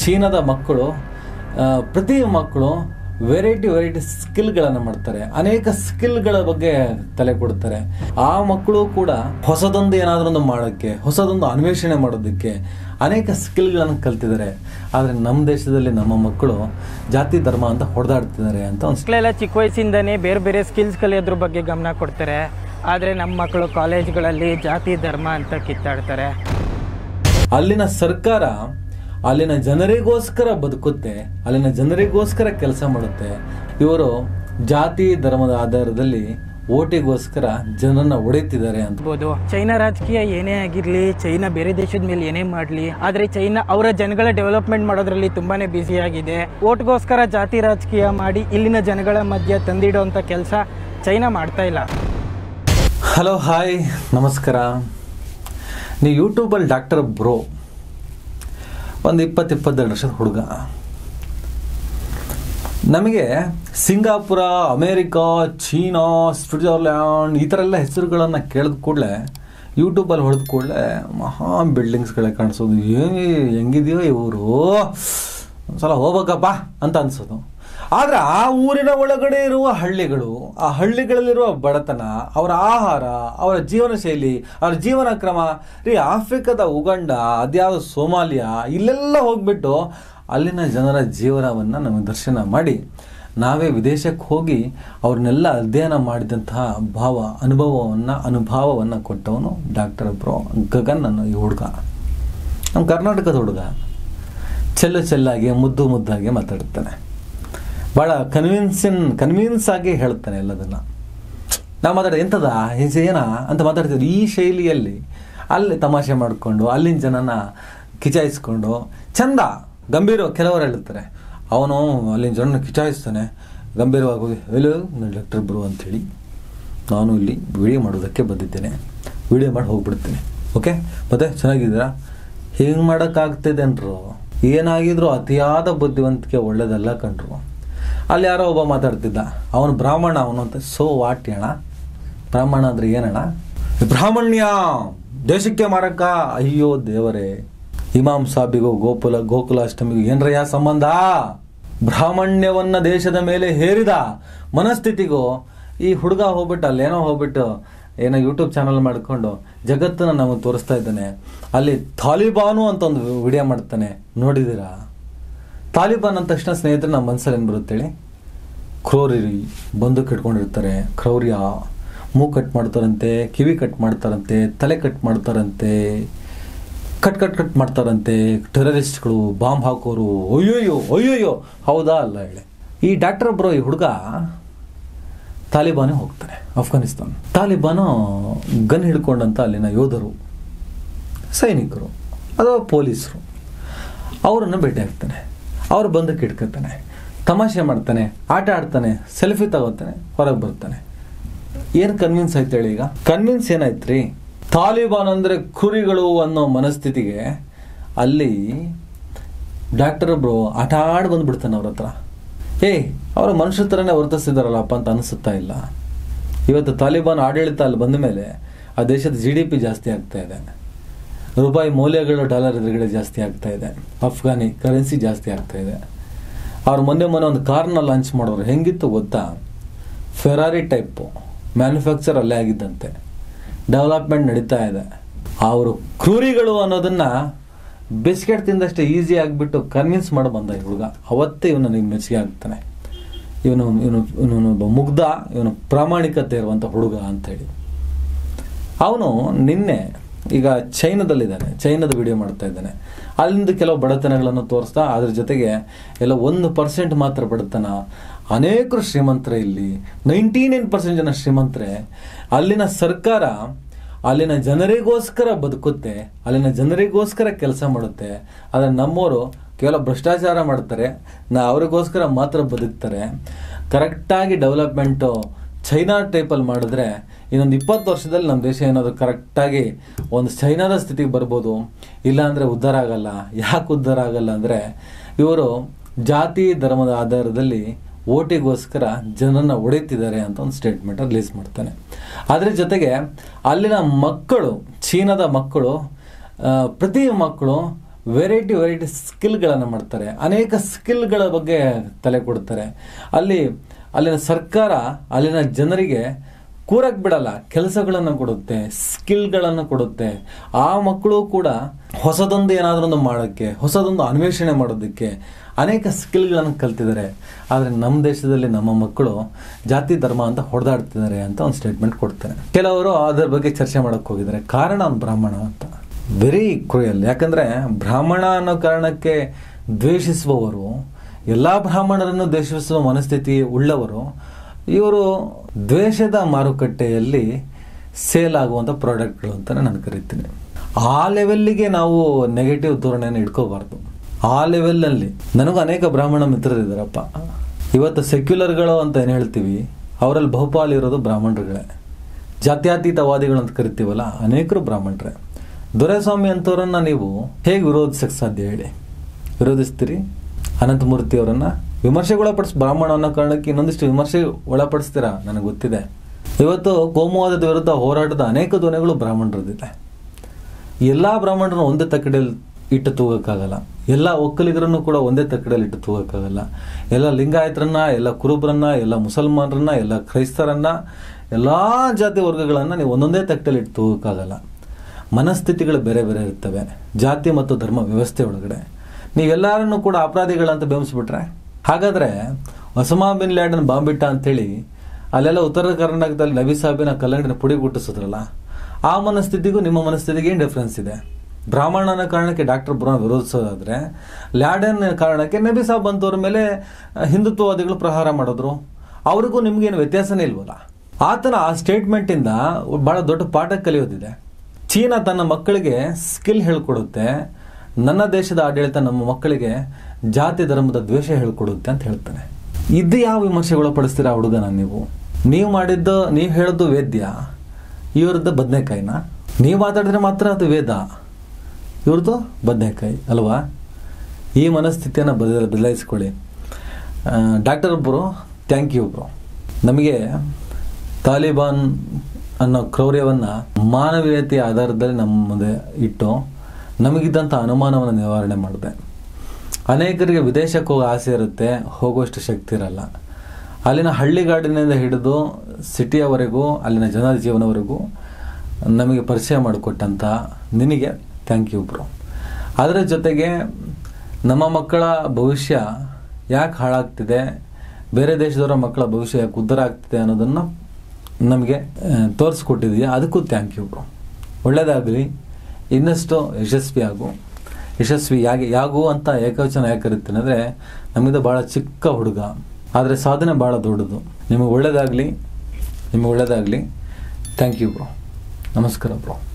ಚೀನಾದ ಮಕ್ಕಳು ಆ, ಪ್ರತಿ ಮಕ್ಕಳು ವೆರೈಟಿ ವೆರೈಟಿ ಸ್ಕಿಲ್ಗಳನ್ನು ಮಾಡ್ತಾರೆ ಅನೇಕ ಸ್ಕಿಲ್ಗಳ ಬಗ್ಗೆ ತಲೆ ಕೊಡ್ತಾರೆ ಆ ಮಕ್ಕಳು ಕೂಡ ಹೊಸದೊಂದು ಏನಾದರೂ ಒಂದು ಮಾಡೋಕ್ಕೆ ಹೊಸದೊಂದು ಅನ್ವೇಷಣೆ ಮಾಡೋದಕ್ಕೆ ಅನೇಕ ಸ್ಕಿಲ್ಗಳನ್ನು ಕಲ್ತಿದ್ದಾರೆ ಆದರೆ ನಮ್ಮ ದೇಶದಲ್ಲಿ ನಮ್ಮ ಮಕ್ಕಳು ಜಾತಿ ಧರ್ಮ ಅಂತ ಹೊಡೆದಾಡ್ತಿದ್ದಾರೆ ಅಂತ ಒಂದು ಮಕ್ಕಳೆಲ್ಲ ಚಿಕ್ಕ ವಯಸ್ಸಿಂದನೇ ಬೇರೆ ಬೇರೆ ಸ್ಕಿಲ್ಸ್ ಕಲಿಯೋದ್ರ ಬಗ್ಗೆ ಗಮನ ಕೊಡ್ತಾರೆ ಆದರೆ ನಮ್ಮ ಮಕ್ಕಳು ಕಾಲೇಜ್ಗಳಲ್ಲಿ ಜಾತಿ ಧರ್ಮ ಅಂತ ಕಿತ್ತಾಡ್ತಾರೆ ಅಲ್ಲಿನ ಸರ್ಕಾರ ಅಲ್ಲಿನ ಜನರಿಗೋಸ್ಕರ ಬದುಕುತ್ತೆ ಅಲ್ಲಿನ ಜನರಿಗೋಸ್ಕರ ಕೆಲಸ ಮಾಡುತ್ತೆ ಇವರು ಜಾತಿ ಧರ್ಮದ ಆಧಾರದಲ್ಲಿ ಓಟಿಗೋಸ್ಕರ ಜನರನ್ನ ಹೊಡೆಯುತ್ತಿದ್ದಾರೆ ಅಂತ ಇರ್ಬೋದು ಚೈನಾ ರಾಜಕೀಯ ಏನೇ ಆಗಿರಲಿ ಚೈನಾ ಬೇರೆ ದೇಶದ ಮೇಲೆ ಏನೇ ಮಾಡಲಿ ಆದರೆ ಚೈನಾ ಅವರ ಜನಗಳ ಡೆವಲಪ್ಮೆಂಟ್ ಮಾಡೋದ್ರಲ್ಲಿ ತುಂಬಾನೇ ಬ್ಯುಸಿ ಆಗಿದೆ ಓಟ್ಗೋಸ್ಕರ ಜಾತಿ ರಾಜಕೀಯ ಮಾಡಿ ಇಲ್ಲಿನ ಜನಗಳ ಮಧ್ಯೆ ತಂದಿಡೋಂಥ ಕೆಲಸ ಚೈನಾ ಮಾಡ್ತಾ ಇಲ್ಲ ಹಲೋ ಹಾಯ್ ನಮಸ್ಕಾರ ನೀವು ಯೂಟ್ಯೂಬಲ್ಲಿ ಡಾಕ್ಟರ್ ಬ್ರೋ ಒಂದು ಇಪ್ಪತ್ತು ಇಪ್ಪತ್ತೆರಡು ವರ್ಷದ ಹುಡುಗ ನಮಗೆ ಸಿಂಗಾಪುರ ಅಮೇರಿಕಾ ಚೀನಾ ಸ್ವಿಟ್ಜರ್ಲ್ಯಾಂಡ್ ಈ ಥರ ಎಲ್ಲ ಹೆಸರುಗಳನ್ನು ಕೇಳಿದ ಕೂಡಲೇ ಯೂಟ್ಯೂಬಲ್ಲಿ ಹೊಡೆದ ಕೂಡಲೇ ಮಹಾ ಬಿಲ್ಡಿಂಗ್ಸ್ಗಳೇ ಕಾಣಿಸೋದು ಏ ಹೆಂಗಿದೆಯೋ ಇವರು ಒಂದ್ಸಲ ಹೋಗ್ಬೇಕಪ್ಪ ಅಂತ ಅನ್ಸೋದು ಆದರೆ ಆ ಊರಿನ ಒಳಗಡೆ ಇರುವ ಹಳ್ಳಿಗಳು ಆ ಹಳ್ಳಿಗಳಲ್ಲಿರುವ ಬಡತನ ಅವರ ಆಹಾರ ಅವರ ಜೀವನ ಶೈಲಿ ಅವರ ಜೀವನ ಕ್ರಮ ರೀ ಆಫ್ರಿಕಾದ ಉಗಂಡ ಅದ್ಯಾವುದು ಸೋಮಾಲಿಯಾ ಇಲ್ಲೆಲ್ಲ ಹೋಗ್ಬಿಟ್ಟು ಅಲ್ಲಿನ ಜನರ ಜೀವನವನ್ನು ನಮಗೆ ದರ್ಶನ ಮಾಡಿ ನಾವೇ ವಿದೇಶಕ್ಕೆ ಹೋಗಿ ಅವ್ರನ್ನೆಲ್ಲ ಅಧ್ಯಯನ ಮಾಡಿದಂತಹ ಭಾವ ಅನುಭವವನ್ನು ಅನುಭವವನ್ನು ಕೊಟ್ಟವನು ಡಾಕ್ಟರ್ ಬ್ರೋ ಗಗನ್ ಅನ್ನೋ ಈ ಹುಡುಗ ನಮ್ಮ ಕರ್ನಾಟಕದ ಹುಡುಗ ಚೆಲ್ಲು ಚೆಲ್ಲಾಗಿ ಮುದ್ದು ಮುದ್ದಾಗಿ ಮಾತಾಡ್ತಾನೆ ಭಾಳ ಕನ್ವಿನ್ಸಿನ್ ಕನ್ವಿನ್ಸ್ ಆಗಿ ಹೇಳ್ತಾನೆ ಎಲ್ಲದನ್ನ ನಾವು ಮಾತಾಡೋದು ಎಂಥದ ಇದು ಏನ ಅಂತ ಮಾತಾಡ್ತಿದ್ವಿ ಈ ಶೈಲಿಯಲ್ಲಿ ಅಲ್ಲಿ ತಮಾಷೆ ಮಾಡಿಕೊಂಡು ಅಲ್ಲಿನ ಜನನ ಕಿಚಾಯಿಸ್ಕೊಂಡು ಚಂದ ಗಂಭೀರ ಕೆಲವರು ಹೇಳ್ತಾರೆ ಅವನು ಅಲ್ಲಿನ ಜನನ ಕಿಚಾಯಿಸ್ತಾನೆ ಗಂಭೀರವಾಗಿ ಹೋಗಿ ಎಲ್ಲೋ ಡಾಕ್ಟರ್ ಬ್ರೋ ಅಂಥೇಳಿ ನಾನು ಇಲ್ಲಿ ವಿಡಿಯೋ ಮಾಡೋದಕ್ಕೆ ಬಂದಿದ್ದೇನೆ ವಿಡಿಯೋ ಮಾಡಿ ಹೋಗ್ಬಿಡ್ತೀನಿ ಓಕೆ ಮತ್ತೆ ಚೆನ್ನಾಗಿದ್ದೀರಾ ಹಿಂಗೆ ಮಾಡೋಕ್ಕಾಗ್ತಿದೇನ್ರು ಏನಾಗಿದ್ರು ಅತಿಯಾದ ಬುದ್ಧಿವಂತಿಕೆ ಒಳ್ಳೇದಲ್ಲ ಕಣ್ರು ಅಲ್ಲಿ ಯಾರೋ ಒಬ್ಬ ಮಾತಾಡ್ತಿದ್ದ ಅವನು ಬ್ರಾಹ್ಮಣ ಅವನು ಅಂತ ಸೋ ವಾಟ್ ಅಣ್ಣ ಬ್ರಾಹ್ಮಣ ಅಂದ್ರೆ ಏನಣ್ಣ ಬ್ರಾಹ್ಮಣ್ಯ ದೇಶಕ್ಕೆ ಮಾರಕ ಅಯ್ಯೋ ದೇವರೇ ಇಮಾಮ್ ಸಾಬಿಗೂ ಗೋಕುಲ ಗೋಕುಲಾಷ್ಟಮಿಗೂ ಏನ್ರಯ್ಯ ಸಂಬಂಧ ಬ್ರಾಹ್ಮಣ್ಯವನ್ನ ದೇಶದ ಮೇಲೆ ಹೇರಿದ ಮನಸ್ಥಿತಿಗೂ ಈ ಹುಡುಗ ಹೋಗ್ಬಿಟ್ಟು ಅಲ್ಲೇನೋ ಹೋಗ್ಬಿಟ್ಟು ಏನೋ ಯೂಟ್ಯೂಬ್ ಚಾನಲ್ ಮಾಡ್ಕೊಂಡು ಜಗತ್ತನ್ನ ನಮಗೆ ತೋರಿಸ್ತಾ ಇದ್ದಾನೆ ಅಲ್ಲಿ ತಾಲಿಬಾನು ಅಂತ ಒಂದು ವಿಡಿಯೋ ಮಾಡ್ತಾನೆ ನೋಡಿದ್ದೀರಾ ತಾಲಿಬಾನ್ ಅಂದ ತಕ್ಷಣ ಸ್ನೇಹಿತರೆ ನಮ್ಮ ಮನಸ್ಸಲ್ಲಿ ಏನು ಬರುತ್ತೇಳಿ ಕ್ರೂರಿ ಬಂದೂಕ್ ಇಟ್ಕೊಂಡಿರ್ತಾರೆ ಕ್ರೌರ್ಯ ಮೂಗು ಕಟ್ ಮಾಡ್ತಾರಂತೆ ಕಿವಿ ಕಟ್ ಮಾಡ್ತಾರಂತೆ ತಲೆ ಕಟ್ ಮಾಡ್ತಾರಂತೆ ಕಟ್ ಕಟ್ ಕಟ್ ಮಾಡ್ತಾರಂತೆ ಟೆರರಿಸ್ಟ್ಗಳು ಬಾಂಬ್ ಹಾಕೋರು ಅಯ್ಯೋಯ್ಯೋ ಅಯ್ಯೋಯ್ಯೋ ಹೌದಾ ಅಲ್ಲ ಹೇಳಿ ಈ ಡಾಕ್ಟರ್ ಬ್ರೋ ಈ ಹುಡುಗ ತಾಲಿಬಾನಿಗೆ ಹೋಗ್ತಾನೆ ಅಫ್ಘಾನಿಸ್ತಾನ್ ತಾಲಿಬಾನು ಗನ್ ಹಿಡ್ಕೊಂಡಂತ ಅಲ್ಲಿನ ಯೋಧರು ಸೈನಿಕರು ಅಥವಾ ಪೊಲೀಸರು ಅವರನ್ನು ಭೇಟಿ ಆಗ್ತಾನೆ ಅವ್ರು ಬಂದಕ್ಕೆ ಇಟ್ಕೊತಾನೆ ತಮಾಷೆ ಮಾಡ್ತಾನೆ ಆಟ ಆಡ್ತಾನೆ ಸೆಲ್ಫಿ ತಗೋತಾನೆ ಹೊರಗೆ ಬರ್ತಾನೆ ಏನು ಕನ್ವಿನ್ಸ್ ಆಯ್ತು ಹೇಳಿ ಈಗ ಕನ್ವಿನ್ಸ್ ಏನಾಯ್ತು ರೀ ತಾಲಿಬಾನ್ ಅಂದರೆ ಕುರಿಗಳು ಅನ್ನೋ ಮನಸ್ಥಿತಿಗೆ ಅಲ್ಲಿ ಡಾಕ್ಟರ್ ಒಬ್ರು ಆಟ ಆಡಿ ಬಂದ್ಬಿಡ್ತಾನೆ ಅವ್ರ ಹತ್ರ ಏಯ್ ಅವರ ಮನುಷ್ಯ ಥರನೇ ವರ್ತಿಸ್ತಿದಾರಲ್ಲಪ್ಪ ಅಂತ ಅನಿಸುತ್ತಾ ಇಲ್ಲ ಇವತ್ತು ತಾಲಿಬಾನ್ ಆಡಳಿತ ಅಲ್ಲಿ ಬಂದ ಮೇಲೆ ಆ ದೇಶದ ಜಿ ಡಿ ಪಿ ಜಾಸ್ತಿ ಆಗ್ತಾ ಇದೆ ರೂಪಾಯಿ ಮೌಲ್ಯಗಳು ಡಾಲರ್ ಎದುರುಗಡೆ ಜಾಸ್ತಿ ಆಗ್ತಾ ಇದೆ ಅಫ್ಘಾನಿ ಕರೆನ್ಸಿ ಜಾಸ್ತಿ ಆಗ್ತಾ ಇದೆ ಅವ್ರು ಮೊನ್ನೆ ಮೊನ್ನೆ ಒಂದು ಕಾರ್ನ ಲಾಂಚ್ ಮಾಡೋರು ಹೆಂಗಿತ್ತು ಗೊತ್ತಾ ಫೆರಾರಿ ಟೈಪು ಮ್ಯಾನುಫ್ಯಾಕ್ಚರ್ ಅಲ್ಲೇ ಆಗಿದ್ದಂತೆ ಡೆವಲಪ್ಮೆಂಟ್ ನಡೀತಾ ಇದೆ ಅವರು ಕ್ರೂರಿಗಳು ಅನ್ನೋದನ್ನ ಬಿಸ್ಕೆಟ್ ತಿಂದಷ್ಟೇ ಈಸಿ ಆಗಿಬಿಟ್ಟು ಕನ್ವಿನ್ಸ್ ಮಾಡಿ ಬಂದ ಈ ಹುಡುಗ ಅವತ್ತೇ ಇವನು ನನಗೆ ಮೆಚ್ಚುಗೆ ಆಗ್ತಾನೆ ಇವನು ಇವನು ಇವನು ಒಬ್ಬ ಮುಗ್ಧ ಇವನು ಪ್ರಾಮಾಣಿಕತೆ ಇರುವಂಥ ಹುಡುಗ ಅಂತೇಳಿ ಅವನು ನಿನ್ನೆ ಈಗ ಚೈನಾದಲ್ಲಿದ್ದಾನೆ ಚೈನಾದ ವಿಡಿಯೋ ಮಾಡ್ತಾ ಇದ್ದಾನೆ ಅಲ್ಲಿಂದ ಕೆಲವು ಬಡತನಗಳನ್ನು ತೋರಿಸ್ತಾ ಅದ್ರ ಜೊತೆಗೆ ಎಲ್ಲ ಒಂದು ಪರ್ಸೆಂಟ್ ಮಾತ್ರ ಬಡತನ ಅನೇಕರು ಶ್ರೀಮಂತರೇ ಇಲ್ಲಿ ನೈಂಟಿ ನೈನ್ ಪರ್ಸೆಂಟ್ ಜನ ಶ್ರೀಮಂತರೇ ಅಲ್ಲಿನ ಸರ್ಕಾರ ಅಲ್ಲಿನ ಜನರಿಗೋಸ್ಕರ ಬದುಕುತ್ತೆ ಅಲ್ಲಿನ ಜನರಿಗೋಸ್ಕರ ಕೆಲಸ ಮಾಡುತ್ತೆ ಆದರೆ ನಮ್ಮವರು ಕೇವಲ ಭ್ರಷ್ಟಾಚಾರ ಮಾಡ್ತಾರೆ ನಾ ಅವರಿಗೋಸ್ಕರ ಮಾತ್ರ ಬದುಕ್ತಾರೆ ಕರೆಕ್ಟಾಗಿ ಡೆವಲಪ್ಮೆಂಟು ಚೈನಾ ಟೈಪಲ್ಲಿ ಮಾಡಿದ್ರೆ ಇನ್ನೊಂದು ಇಪ್ಪತ್ತು ವರ್ಷದಲ್ಲಿ ನಮ್ಮ ದೇಶ ಏನಾದರೂ ಕರೆಕ್ಟಾಗಿ ಒಂದು ಚೈನಾದ ಸ್ಥಿತಿಗೆ ಬರ್ಬೋದು ಇಲ್ಲಾಂದರೆ ಉದ್ಧಾರ ಆಗಲ್ಲ ಯಾಕೆ ಉದ್ಧಾರ ಆಗಲ್ಲ ಅಂದರೆ ಇವರು ಜಾತಿ ಧರ್ಮದ ಆಧಾರದಲ್ಲಿ ಓಟಿಗೋಸ್ಕರ ಜನರನ್ನ ಹೊಡೆಯುತ್ತಿದ್ದಾರೆ ಅಂತ ಒಂದು ಸ್ಟೇಟ್ಮೆಂಟ್ ರಿಲೀಸ್ ಮಾಡ್ತಾನೆ ಅದ್ರ ಜೊತೆಗೆ ಅಲ್ಲಿನ ಮಕ್ಕಳು ಚೀನಾದ ಮಕ್ಕಳು ಆ, ಪ್ರತಿ ಮಕ್ಕಳು ವೆರೈಟಿ ವೆರೈಟಿ ಸ್ಕಿಲ್ಗಳನ್ನು ಮಾಡ್ತಾರೆ ಅನೇಕ ಸ್ಕಿಲ್ಗಳ ಬಗ್ಗೆ ತಲೆ ಕೊಡ್ತಾರೆ ಅಲ್ಲಿ ಅಲ್ಲಿನ ಸರ್ಕಾರ ಅಲ್ಲಿನ ಜನರಿಗೆ ಕೂರಕ್ ಬಿಡಲ್ಲ ಕೆಲಸಗಳನ್ನು ಕೊಡುತ್ತೆ ಸ್ಕಿಲ್ಗಳನ್ನು ಕೊಡುತ್ತೆ ಆ ಮಕ್ಕಳು ಕೂಡ ಹೊಸದೊಂದು ಏನಾದರೂ ಒಂದು ಮಾಡೋಕ್ಕೆ ಹೊಸದೊಂದು ಅನ್ವೇಷಣೆ ಮಾಡೋದಕ್ಕೆ ಅನೇಕ ಸ್ಕಿಲ್ಗಳನ್ನು ಕಲ್ತಿದ್ದಾರೆ ಆದರೆ ನಮ್ಮ ದೇಶದಲ್ಲಿ ನಮ್ಮ ಮಕ್ಕಳು ಜಾತಿ ಧರ್ಮ ಅಂತ ಹೊಡೆದಾಡ್ತಿದ್ದಾರೆ ಅಂತ ಒಂದು ಸ್ಟೇಟ್ಮೆಂಟ್ ಕೊಡ್ತಾರೆ ಕೆಲವರು ಅದರ ಬಗ್ಗೆ ಚರ್ಚೆ ಮಾಡಕ್ಕೆ ಹೋಗಿದ್ದಾರೆ ಕಾರಣ ಅವ್ನು ಬ್ರಾಹ್ಮಣ ಅಂತ ವೆರಿ ಕ್ರೂಯಲ್ ಯಾಕಂದ್ರೆ ಬ್ರಾಹ್ಮಣ ಅನ್ನೋ ಕಾರಣಕ್ಕೆ ದ್ವೇಷಿಸುವವರು ಎಲ್ಲ ಬ್ರಾಹ್ಮಣರನ್ನು ದ್ವೇಷಿಸುವ ಮನಸ್ಥಿತಿ ಉಳ್ಳವರು ಇವರು ದ್ವೇಷದ ಮಾರುಕಟ್ಟೆಯಲ್ಲಿ ಸೇಲ್ ಆಗುವಂಥ ಪ್ರಾಡಕ್ಟ್ಗಳು ಅಂತ ನಾನು ಕರಿತೀನಿ ಆ ಲೆವೆಲ್ಲಿಗೆ ನಾವು ನೆಗೆಟಿವ್ ಧೋರಣೆಯನ್ನು ಇಟ್ಕೋಬಾರ್ದು ಆ ಲೆವೆಲ್ನಲ್ಲಿ ನನಗೂ ಅನೇಕ ಬ್ರಾಹ್ಮಣ ಮಿತ್ರರಿದ್ದಾರಪ್ಪ ಇವತ್ತು ಸೆಕ್ಯುಲರ್ಗಳು ಅಂತ ಏನು ಹೇಳ್ತೀವಿ ಅವರಲ್ಲಿ ಬಹುಪಾಲು ಇರೋದು ಬ್ರಾಹ್ಮಣರುಗಳೇ ಜಾತ್ಯತೀತವಾದಿಗಳು ಅಂತ ಕರಿತೀವಲ್ಲ ಅನೇಕರು ಬ್ರಾಹ್ಮಣರೇ ದೊರೆಸ್ವಾಮಿ ಅಂತವರನ್ನ ನೀವು ಹೇಗೆ ವಿರೋಧಿಸಕ್ಕೆ ಸಾಧ್ಯ ಹೇಳಿ ವಿರೋಧಿಸ್ತೀರಿ ಅನಂತಮೂರ್ತಿ ಅವರನ್ನ ವಿಮರ್ಶೆಗೊಳಪಡಿಸ್ ಬ್ರಾಹ್ಮಣ ಅನ್ನೋ ಕಾರಣಕ್ಕೆ ಇನ್ನೊಂದಿಷ್ಟು ವಿಮರ್ಶೆ ಒಳಪಡಿಸ್ತೀರಾ ನನಗೆ ಗೊತ್ತಿದೆ ಇವತ್ತು ಕೋಮುವಾದದ ವಿರುದ್ಧ ಹೋರಾಟದ ಅನೇಕ ಧ್ವನಿಗಳು ಬ್ರಾಹ್ಮಣರದಿದೆ ಎಲ್ಲ ಬ್ರಾಹ್ಮಣರನ್ನು ಒಂದೇ ತಕ್ಕಡಿಯಲ್ಲಿ ಇಟ್ಟು ತೂಗಕ್ಕಾಗಲ್ಲ ಎಲ್ಲ ಒಕ್ಕಲಿಗರನ್ನು ಕೂಡ ಒಂದೇ ತಕ್ಕಡಿಯಲ್ಲಿ ಇಟ್ಟು ತೂಗಕ್ಕಾಗಲ್ಲ ಎಲ್ಲ ಲಿಂಗಾಯತರನ್ನ ಎಲ್ಲ ಕುರುಬರನ್ನ ಎಲ್ಲ ಮುಸಲ್ಮಾನರನ್ನ ಎಲ್ಲ ಕ್ರೈಸ್ತರನ್ನ ಎಲ್ಲ ಜಾತಿ ವರ್ಗಗಳನ್ನು ನೀವು ಒಂದೊಂದೇ ತಕ್ಕಡಿಯಲ್ಲಿ ಇಟ್ಟು ತೂಗಕ್ಕಾಗಲ್ಲ ಮನಸ್ಥಿತಿಗಳು ಬೇರೆ ಬೇರೆ ಇರ್ತವೆ ಜಾತಿ ಮತ್ತು ಧರ್ಮ ವ್ಯವಸ್ಥೆ ಒಳಗಡೆ ನೀವೆಲ್ಲರನ್ನು ಕೂಡ ಅಪರಾಧಿಗಳಂತ ಬೆಂಬಿಸ್ಬಿಟ್ರೆ ಹಾಗಾದ್ರೆ ಒಸಮಾ ಬಿನ್ ಲ್ಯಾಡನ್ ಬಾಂಬಿಟ್ಟ ಅಂತೇಳಿ ಅಲ್ಲೆಲ್ಲ ಉತ್ತರ ಕರ್ನಾಟಕದಲ್ಲಿ ನಬಿ ಸಾಬಿನ ಕಲ್ಲಂಗಡಿನ ಪುಡಿ ಗುಟ್ಟಿಸಿದ್ರಲ್ಲ ಆ ಮನಸ್ಥಿತಿಗೂ ನಿಮ್ಮ ಮನಸ್ಥಿತಿಗೆ ಏನು ಡಿಫ್ರೆನ್ಸ್ ಇದೆ ಬ್ರಾಹ್ಮಣನ ಕಾರಣಕ್ಕೆ ಡಾಕ್ಟರ್ ಬ್ರೌನ್ ವಿರೋಧಿಸೋದಾದ್ರೆ ಲ್ಯಾಡನ್ ಕಾರಣಕ್ಕೆ ನಬಿ ಸಾಬ್ ಅಂತವ್ರ ಮೇಲೆ ಹಿಂದುತ್ವವಾದಿಗಳು ಪ್ರಹಾರ ಮಾಡಿದ್ರು ಅವ್ರಿಗೂ ನಿಮ್ಗೇನು ವ್ಯತ್ಯಾಸನೇ ಇಲ್ವಲ್ಲ ಆತನ ಆ ಸ್ಟೇಟ್ಮೆಂಟಿಂದ ಬಹಳ ದೊಡ್ಡ ಪಾಠ ಕಲಿಯೋದಿದೆ ಚೀನಾ ತನ್ನ ಮಕ್ಕಳಿಗೆ ಸ್ಕಿಲ್ ಹೇಳ್ಕೊಡುತ್ತೆ ನನ್ನ ದೇಶದ ಆಡಳಿತ ನಮ್ಮ ಮಕ್ಕಳಿಗೆ ಜಾತಿ ಧರ್ಮದ ದ್ವೇಷ ಹೇಳ್ಕೊಡುತ್ತೆ ಅಂತ ಹೇಳ್ತಾನೆ ಇದು ಯಾವ ವಿಮರ್ಶೆಗಳು ಪಡಿಸ್ತೀರಾ ಆ ಹುಡುಗನ ನೀವು ನೀವು ಮಾಡಿದ್ದು ನೀವು ಹೇಳೋದು ವೇದ್ಯ ಇವ್ರದ್ದು ಬದನೆಕಾಯಿನ ನೀವು ಮಾತಾಡಿದ್ರೆ ಮಾತ್ರ ಅದು ವೇದ ಇವ್ರದ್ದು ಬದನೆಕಾಯಿ ಅಲ್ವಾ ಈ ಮನಸ್ಥಿತಿಯನ್ನು ಬದಲ ಬದಲಾಯಿಸ್ಕೊಳ್ಳಿ ಡಾಕ್ಟರ್ ಒಬ್ಬರು ಥ್ಯಾಂಕ್ ಯು ಬ್ರೋ ನಮಗೆ ತಾಲಿಬಾನ್ ಅನ್ನೋ ಕ್ರೌರ್ಯವನ್ನು ಮಾನವೀಯತೆಯ ಆಧಾರದಲ್ಲಿ ನಮ್ಮ ಮುಂದೆ ಇಟ್ಟು ನಮಗಿದ್ದಂಥ ಅನುಮಾನವನ್ನು ನಿವಾರಣೆ ಮಾಡಿದೆ ಅನೇಕರಿಗೆ ವಿದೇಶಕ್ಕೆ ಹೋಗೋ ಆಸೆ ಇರುತ್ತೆ ಹೋಗುವಷ್ಟು ಶಕ್ತಿ ಇರಲ್ಲ ಅಲ್ಲಿನ ಹಳ್ಳಿಗಾಡಿನಿಂದ ಹಿಡಿದು ಸಿಟಿಯವರೆಗೂ ಅಲ್ಲಿನ ಜನರ ಜೀವನವರೆಗೂ ನಮಗೆ ಪರಿಚಯ ಮಾಡಿಕೊಟ್ಟಂಥ ನಿನಗೆ ಥ್ಯಾಂಕ್ ಯು ಬ್ರೋ ಅದರ ಜೊತೆಗೆ ನಮ್ಮ ಮಕ್ಕಳ ಭವಿಷ್ಯ ಯಾಕೆ ಹಾಳಾಗ್ತಿದೆ ಬೇರೆ ದೇಶದವರ ಮಕ್ಕಳ ಭವಿಷ್ಯ ಯಾಕೆ ಉದ್ಧಾರ ಆಗ್ತಿದೆ ಅನ್ನೋದನ್ನು ನಮಗೆ ತೋರಿಸ್ಕೊಟ್ಟಿದೆಯಾ ಅದಕ್ಕೂ ಥ್ಯಾಂಕ್ ಯು ಬ್ರೋ ಒಳ್ಳೆಯದಾಗಲಿ ಇನ್ನಷ್ಟು ಯಶಸ್ವಿ ಆಗು ಯಶಸ್ವಿ ಯಾಕೆ ಯಾಗು ಅಂತ ಏಕವಚನ ಯಾಕೆ ಕರಿತೀನಿ ಅಂದರೆ ನಮ್ಮಿಂದ ಭಾಳ ಚಿಕ್ಕ ಹುಡುಗ ಆದರೆ ಸಾಧನೆ ಭಾಳ ದೊಡ್ಡದು ನಿಮಗೆ ಒಳ್ಳೆಯದಾಗಲಿ ನಿಮಗೆ ಒಳ್ಳೆಯದಾಗಲಿ ಥ್ಯಾಂಕ್ ಯು ಬ್ರೋ ನಮಸ್ಕಾರ ಬ್ರೋ